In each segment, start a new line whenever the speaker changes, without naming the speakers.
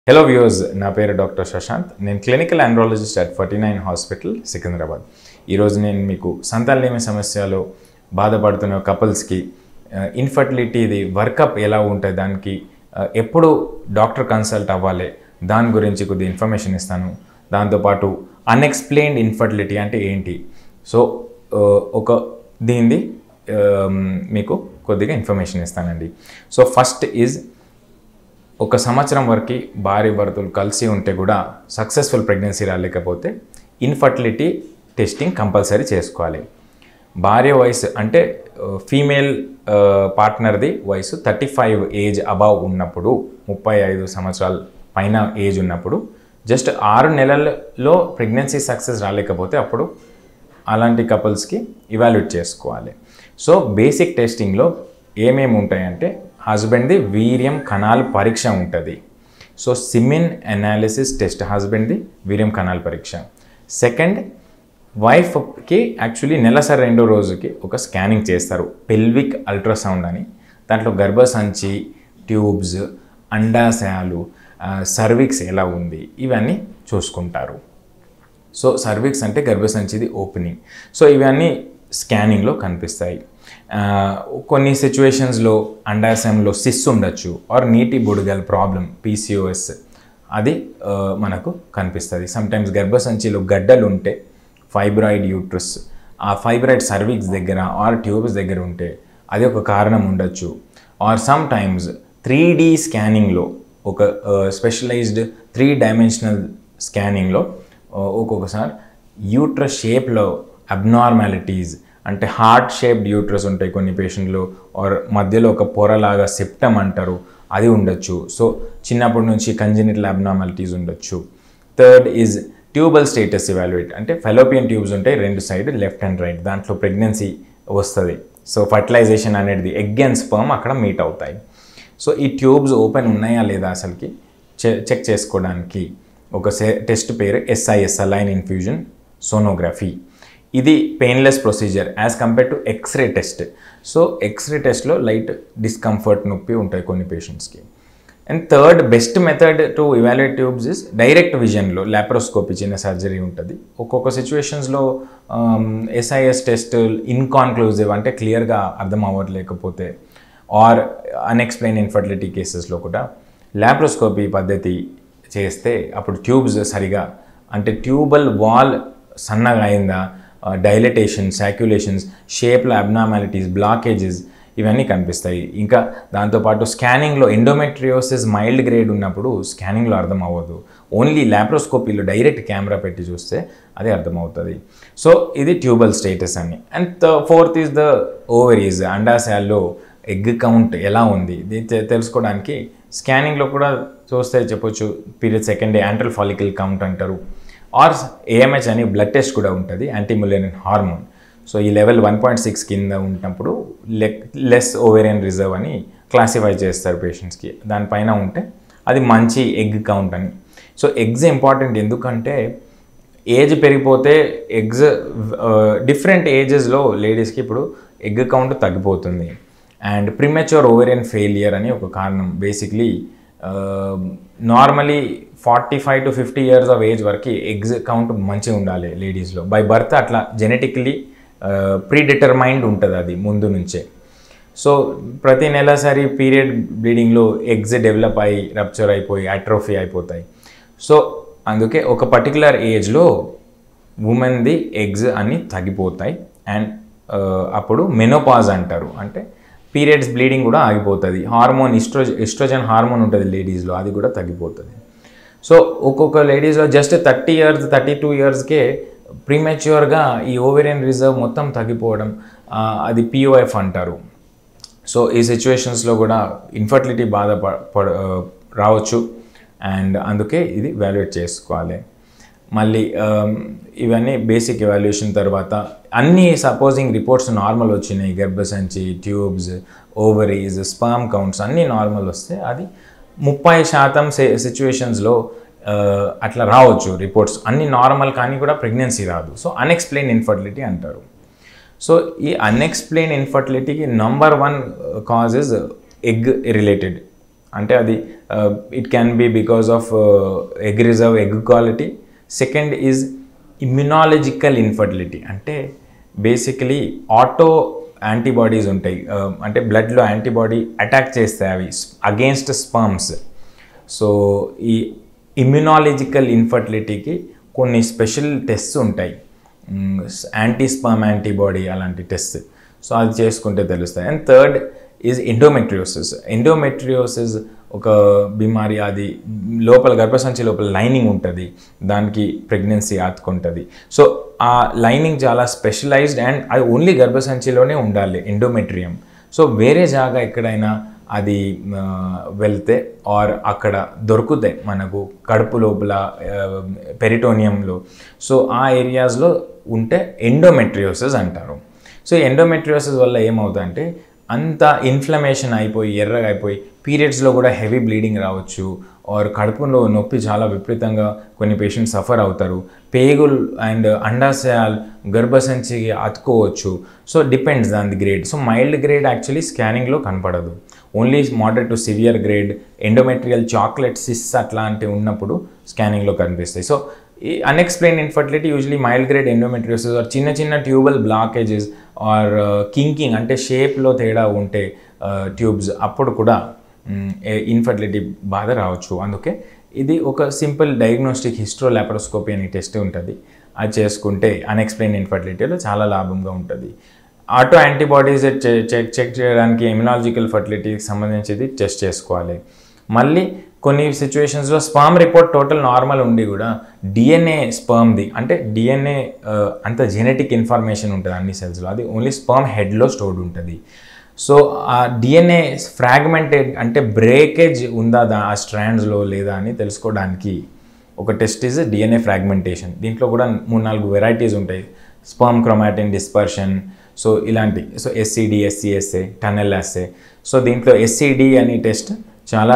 hello views నా పేరు doctor Shashanth నేను clinical andrologist at forty nine hospital Secunderabad ఈరోజు నేను మీకు సంతానలేమి సమస్యలో బాధపడుతున్న కపుల్స్కి ఇన్ఫర్టిలిటీది వర్కప్ ఎలా ఉంటుంది దానికి ఆ, ఎప్పుడు డాక్టర్ కన్సల్ట్ అవ్వాలి దాని గురించి కొద్ది ఇన్ఫర్మేషన్ ఇస్తాను దాంతోపాటు అన్ఎక్స్ప్లెయిన్డ్ ఇన్ఫర్టిలిటీ అంటే ఏంటి సో ఆ, ఒక దీనిది ఆ, మీకు కొద్దిగా ఇన్ఫర్మేషన్ ఇస్తానండి సో ఫస్ట్ ఈజ్ ఒక సంవత్సరం వరకు భార్య భర్తలు కలిసి ఉంటే కూడా సక్సెస్ఫుల్ ప్రెగ్నెన్సీ రాలేకపోతే ఇన్ఫర్టిలిటీ టెస్టింగ్ కంపల్సరీ చేసుకోవాలి భార్య వయసు అంటే ఫీమేల్ పార్ట్నర్ది వయసు థర్టీ ఫైవ్ ఏజ్ అబవ్ ఉన్నప్పుడు ముప్పై ఐదు సంవత్సరాల పైన ఏజ్ ఉన్నప్పుడు జస్ట్ ఆరు నెలల్లో ప్రెగ్నెన్సీ సక్సెస్ రాలేకపోతే అప్పుడు అలాంటి కపుల్స్కి ఇవాల్యుయేట్ చేసుకోవాలి సో బేసిక్ టెస్టింగ్లో ఏమేమి ఉంటాయంటే హస్బెండ్ది వీర్యం కణాలు పరీక్ష ఉంటుంది సో సిమిన్ అనాలిసిస్ టెస్ట్ హస్బెండ్ది వీర్యం కణాలు పరీక్ష సెకండ్ వైఫ్కి యాక్చువల్లీ నెలసరి రెండో రోజుకి ఒక స్కానింగ్ చేస్తారు పెల్విక్ అల్ట్రాసౌండ్ అని దాంట్లో గర్భసంచి ట్యూబ్స్ అండాశయాలు సర్విక్స్ ఎలా ఉంది ఇవన్నీ చూసుకుంటారు సో సర్విక్స్ అంటే గర్భసంచిది ఓపెనింగ్ సో ఇవన్నీ స్కానింగ్లో కనిపిస్తాయి ఆ, కొన్ని సిచ్యువేషన్స్లో అండాశయంలో సిస్ ఉండొచ్చు ఆర్ నీటి బుడగల్ ప్రాబ్లం పీసీఓఎస్ అది ఆ, మనకు కనిపిస్తుంది సమ్టైమ్స్ గర్భసంచిలో గడ్డలు ఉంటే ఫైబ్రాయిడ్ యూట్రస్ ఆ ఫైబ్రాయిడ్ సర్విక్స్ దగ్గర ఆర్ ట్యూబ్స్ దగ్గర ఉంటే అది ఒక కారణం ఉండొచ్చు or sometimes three D స్కానింగ్లో ఒక స్పెషలైజ్డ్ త్రీ డైమెన్షనల్ స్కానింగ్లో ఒక్కొక్కసారి యూట్రస్ షేప్లో అబ్నార్మాలిటీస్ అంటే హార్ట్ షేప్డ్ యూట్రస్ ఉంటాయి కొన్ని పేషెంట్లు ఆర్ మధ్యలో ఒక పొరలాగా సెప్టమ్ అంటారు అది ఉండొచ్చు సో చిన్నప్పటి నుంచి కంజెనిటల్ అబ్నార్మాలిటీస్ ఉండొచ్చు third is tubal status evaluate అంటే ఫెలోపియన్ ట్యూబ్స్ ఉంటాయి రెండు సైడ్ లెఫ్ట్ అండ్ రైట్ దాంట్లో ప్రెగ్నెన్సీ వస్తుంది సో ఫర్టిలైజేషన్ అనేది ఎగ్ అండ్ స్పర్మ్ అక్కడ మీట్ అవుతాయి సో ఈ ట్యూబ్స్ ఓపెన్ ఉన్నాయా లేదా అసలుకి చె చెక్ చేసుకోవడానికి ఒక టెస్ట్ పేరు ఎస్ఐఎస్ అలైన్ ఇన్ఫ్యూజన్ సోనోగ్రఫీ ఇది painless procedure as compare to xray test so xray టెస్ట్లో లైట్ డిస్కంఫర్ట్ నొప్పి ఉంటాయి కొన్ని పేషెంట్స్కి and third best method to evaluate tubes is direct విజన్లో లాప్రోస్కోపీ చిన్న సర్జరీ ఉంటుంది ఒక్కొక్క సిచ్యువేషన్స్లో ఎస్ఐఎస్ టెస్ట్ ఇన్కాన్క్లూజివ్ అంటే క్లియర్గా అర్థం అవ్వట్లేకపోతే ఆర్ అన్ఎక్స్ప్లెయిన్ ఇన్ఫర్టిలిటీ కేసెస్లో కూడా లాప్రోస్కోపీ పద్ధతి చేస్తే అప్పుడు ట్యూబ్స్ సరిగా అంటే ట్యూబల్ వాల్ సన్నగా అయిందా డైలటేషన్ సాక్యులేషన్స్ షేప్లో అబ్నార్మాలిటీస్ బ్లాకేజెస్ ఇవన్నీ కనిపిస్తాయి ఇంకా దాంతోపాటు స్కానింగ్లో ఎండోమెట్రియోసిస్ మైల్డ్ గ్రేడ్ ఉన్నప్పుడు స్కానింగ్లో అర్థం అవ్వదు ఓన్లీ లాప్రోస్కోపీలో డైరెక్ట్ కెమెరా పెట్టి చూస్తే అది అర్థమవుతుంది సో ఇది ట్యూబల్ స్టేటస్ అని and fourth is the ovaries అండాశయాల్లో ఎగ్ కౌంట్ ఎలా ఉంది ఇది తె- తెలుసుకోవడానికి స్కానింగ్లో కూడా చూస్తే చెప్పొచ్చు period second day antral follicle count అంటారు ఆర్ ఏఎంహెచ్ అని బ్లడ్ టెస్ట్ కూడా ఉంటుంది యాంటీములేనియన్ హార్మోన్ సో ఈ లెవెల్ వన్ పాయింట్ సిక్స్ కింద ఉన్నప్పుడు లెస్ ఓవేరియన్ రిజర్వ్ అని క్లాసిఫై చేస్తారు పేషెంట్స్కి దానిపైన ఉంటే అది మంచి ఎగ్ కౌంట్ అని సో ఎగ్స్ ఇంపార్టెంట్ ఎందుకంటే ఏజ్ పెరిగిపోతే ఎగ్స్ డిఫరెంట్ ఏజెస్లో లేడీస్కి ఇప్పుడు ఎగ్ కౌంట్ తగ్గిపోతుంది అండ్ ప్రిమెచ్యూర్ ఓవేరియన్ ఫెయిలియర్ అని ఒక కారణం basically normally forty five to fifty years of age వరకు ఎగ్స్ కౌంట్ మంచిగా ఉండాలి లేడీస్లో బై బర్త్ అట్లా జెనెటిక్లీ ప్రీ డిటర్మైండ్ ఉంటుంది అది ముందు నుంచే సో ప్రతి నెలసరి పీరియడ్ బ్లీడింగ్లో ఎగ్స్ డెవలప్ అయ్యి రప్చర్ అయిపోయి అట్రోఫీ అయిపోతాయి సో అందుకే ఒక పర్టికులర్ ఏజ్లో ఉమెన్ది ఎగ్స్ అన్ని తగ్గిపోతాయి అండ్ అప్పుడు మెనోపాజ్ అంటారు అంటే పీరియడ్స్ బ్లీడింగ్ కూడా ఆగిపోతుంది హార్మోన్ ఇస్ట్రో ఇస్ట్రోజన్ హార్మోన్ ఉంటుంది లేడీస్లో అది కూడా తగ్గిపోతుంది సో ఒక్కొక్క లేడీస్లో just thirty years thirty two ఇయర్స్కే ప్రీమెచ్యూర్గా ఈ ఓవేరియన్ రిజర్వ్ మొత్తం తగ్గిపోవడం ఆ, అది పిఓఎఫ్ అంటారు సో ఈ సిచ్యువేషన్స్లో కూడా ఇన్ఫర్టిలిటీ బాధ ప- పడ- ఆ, రావచ్చు అండ్ అందుకే ఇది వాల్యుయేట్ చేసుకోవాలి మళ్ళీ ఆమ్, ఇవన్నీ బేసిక్ ఎవాల్యుయేషన్ తర్వాత అన్ని సపోజింగ్ రిపోర్ట్స్ నార్మల్ వచ్చినాయి గర్భసంచి ట్యూబ్స్ ఓవరీస్ స్పామ్ కౌంట్స్ అన్నీ నార్మల్ వస్తే అది ముప్పై శాతం సిచ్యువేషన్స్లో అట్లా రావచ్చు రిపోర్ట్స్ అన్ని నార్మల్ కానీ కూడా ప్రెగ్నెన్సీ రాదు సో అన్ఎక్స్ప్లెయిన్ ఇన్ఫర్టిలిటీ అంటారు సో ఈ అన్ఎక్స్ప్లెయిన్ ఇన్ఫర్టిలిటీకి number one causes egg related అంటే అది it can be because of egg reserve egg quality second is immunological infertility అంటే బేసికలీ ఆటో యాంటీబాడీస్ ఉంటాయి Uh, అంటే బ్లడ్లో యాంటీబాడీ అటాక్ చేస్తాయి అవి అగేన్స్ట్ స్పర్మ్స్ సో ఈ ఇమ్యునాలజికల్ ఇన్ఫర్టిలిటీకి కొన్ని స్పెషల్ టెస్ట్స్ ఉంటాయి యాంటీ స్పర్మ్ యాంటీబాడీ అలాంటి టెస్ట్ సో అది చేసుకుంటే తెలుస్తాయి and third is endometriosis endometriosis ఒక బిమారి అది లోపల గర్భసంచి లోపల లైనింగ్ ఉంటుంది దానికి ప్రెగ్నెన్సీ ఆతుకుంటుంది సో ఆ లైనింగ్ చాలా స్పెషలైజ్డ్ అండ్ అది ఓన్లీ గర్భసంచిలోనే ఉండాలి ఎండోమెట్రియం సో వేరే జాగా ఎక్కడైనా అది ఆ, వెళ్తే ఆర్ అక్కడ దొరుకుతాయి మనకు కడుపు లోపల పెరిటోనియంలో సో ఆ ఏరియాస్లో ఉంటే ఎండోమెట్రియోసిస్ అంటారు సో ఎండోమెట్రియోసిస్ వల్ల ఏమవుతుందంటే అంత ఇన్ఫ్లమేషన్ అయిపోయి ఎర్రగా అయిపోయి పీరియడ్స్లో కూడా హెవీ బ్లీడింగ్ రావచ్చు ఆర్ కడుపులో నొప్పి చాలా విపరీతంగా కొన్ని పేషెంట్స్ సఫర్ అవుతారు పేగులు అండ్ అండాశయాలు గర్భసంచికి అతుకోవచ్చు సో డిపెండ్స్ దాని grade so mild grade actually స్కానింగ్లో కనపడదు only moderate to severe grade endometrial chocolate cyst అట్లాంటివి ఉన్నప్పుడు స్కానింగ్లో కనిపిస్తాయి సో ఈ unexplained infertility usually mild grade endometriosis or చిన్న చిన్న ట్యూబల్ బ్లాకేజెస్ ఆర్ కింకింగ్ అంటే షేప్లో తేడా ఉంటే ట్యూబ్స్ అప్పుడు కూడా ఇన్ఫర్టిలిటీ బాధ రావచ్చు అందుకే ఇది ఒక సింపుల్ డయాగ్నోస్టిక్ హిస్ట్రో లాప్రోస్కోపీ అనే టెస్ట్ ఉంటుంది అది చేసుకుంటే అన్ఎక్స్ప్లెయిన్ ఇన్ఫర్టిలిటీలో చాలా లాభంగా ఉంటుంది ఆటో యాంటీబాడీస్ చెక్ చెక్ చేయడానికి ఇమ్యునాలజికల్ ఫర్టిలిటీకి సంబంధించింది టెస్ట్ చేసుకోవాలి మళ్ళీ కొన్ని సిచ్యువేషన్స్లో స్పర్మ్ రిపోర్ట్ టోటల్ నార్మల్ ఉండి కూడా డిఎన్ఏ స్పర్మ్ది అంటే డిఎన్ఏ అంత జెనెటిక్ ఇన్ఫర్మేషన్ ఉంటుంది అన్ని సెల్స్లో అది ఓన్లీ స్పర్మ్ హెడ్లో స్టోర్డ్ ఉంటుంది సో ఆ డిఎన్ఏ ఫ్రాగ్మెంటెడ్ అంటే బ్రేకేజ్ ఉందా దా ఆ స్ట్రాండ్స్లో లేదా అని తెలుసుకోవడానికి ఒక టెస్ట్ ఇస్ డిఎన్ఏ ఫ్రాగ్మెంటేషన్ దీంట్లో కూడా మూడు నాలుగు వెరైటీస్ ఉంటాయి స్పర్మ్ క్రొమాటిన్ డిస్పర్షన్ సో ఇలాంటి so SCD SCSA TUNEL SA so దీంట్లో ఎస్సిడి అనే టెస్ట్ చాలా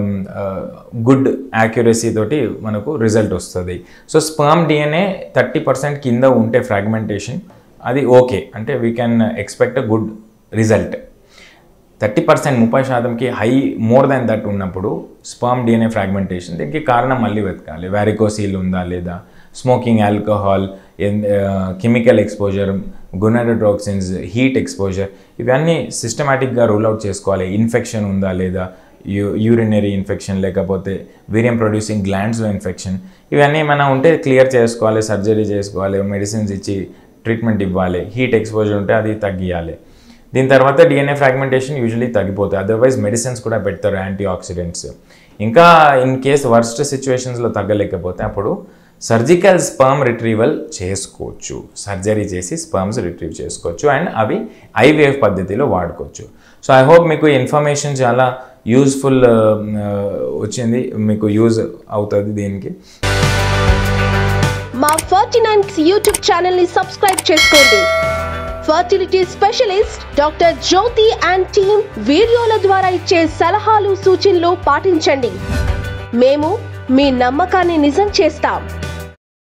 గుడ్ యాక్యురసీ తోటి మనకు రిజల్ట్ వస్తుంది so sperm DNA thirty percent కింద ఉంటే ఫ్రాగ్మెంటేషన్ అది ఓకే అంటే we can expect a good result thirty percent ముప్పై శాతంకి హై మోర్ దాన్ దట్ ఉన్నప్పుడు స్పర్మ్ డిఎన్ఏ ఫ్రాగ్మెంటేషన్ దీనికి కారణం మళ్ళీ వెతకాలి వ్యారికోసీల్ ఉందా లేదా smoking alcohol chemical exposure gonadotoxins heat exposure ఇవన్నీ సిస్టమేటిక్గా రూల్ అవుట్ చేసుకోవాలి ఇన్ఫెక్షన్ ఉందా లేదా యూ యూరినరీ ఇన్ఫెక్షన్ లేకపోతే వీరియం ప్రొడ్యూసింగ్ గ్లాండ్స్లో ఇన్ఫెక్షన్ ఇవన్నీ ఏమైనా ఉంటే క్లియర్ చేసుకోవాలి సర్జరీ చేసుకోవాలి మెడిసిన్స్ ఇచ్చి ట్రీట్మెంట్ ఇవ్వాలి హీట్ ఎక్స్పోజర్ ఉంటే అది తగ్గియాలి దీని తర్వాత డిఎన్ఏ ఫ్రాగ్మెంటేషన్ యూజువలీ తగ్గిపోతాయి అదర్వైజ్ మెడిసిన్స్ కూడా పెడతారు యాంటీ ఆక్సిడెంట్స్ ఇంకా ఇన్ కేస్ వర్స్ట్ సిచ్యువేషన్స్లో తగ్గలేకపోతే అప్పుడు సర్జికల్ స్పర్మ్ రిట్రీవల్ చేసుకోవచ్చు సర్జరీ చేసి స్పర్మ్స్ రిట్రీవ్ చేసుకోవచ్చు అండ్ అవి ఐవీఎఫ్ పద్ధతిలో వాడుకోవచ్చు సో ఐ హోప్ మీకు ఇన్ఫర్మేషన్ చాలా యూజ్ఫుల్ వచ్చింది మీకు యూజ్ అవుతుంది దీనికి
మా ఫార్టీ నైన్స్ యూట్యూబ్ ఛానల్ ని సబ్స్క్రైబ్ చేసుకోండి fertility specialist doctor Jyothi and team వీడియోల ద్వారా ఇచ్చే సలహాలు సూచనలు పాటించండి మేము మీ నమ్మకాన్ని నిజం చేస్తాం